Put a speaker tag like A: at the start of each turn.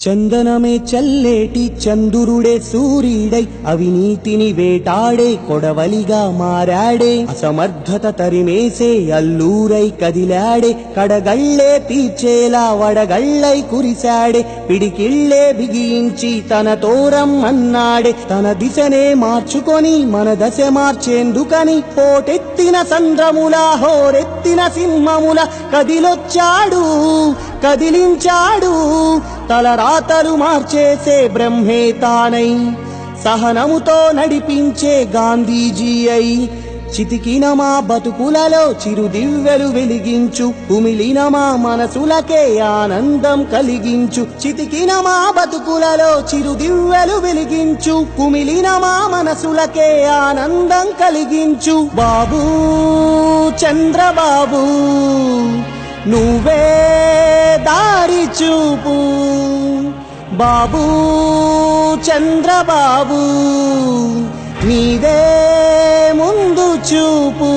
A: చందనమే చల్లేటి చందురుడే సూర్యుడై అవినీతిని వేటాడే కొడవలిగా మారాడే అసమర్థత తరిమేసే అల్లూరై కదిలాడే కడగళ్ళే తీర్చేలా వడగళ్ళై కురిశాడే పిడికిళ్ళే బిగించి తన తోరం అన్నాడే తన దిశనే మార్చుకొని మన దశ మార్చేందుకని పోటెత్తిన సంద్రముల హోరెత్తిన సింహముల కదిలొచ్చాడు కదిలించాడు తలరాతలు మార్చేసే బ్రహ్మే తానై సహనముతో నడిపించే గాంధీజీ అయి చితికిన మా బతుకులలో చిరుదివ్వెలు వెలిగించు కుమిలిన మా మనసులకే ఆనందం కలిగించు చితికిన మా బతుకులలో చిరుదివ్వెలు వెలిగించు కుమిలిన మా మనసులకే ఆనందం కలిగించు బాబూ చంద్రబాబు నువ్వే దారి చూపు బాబూ చంద్రబాబు నీదే ముందు చూపు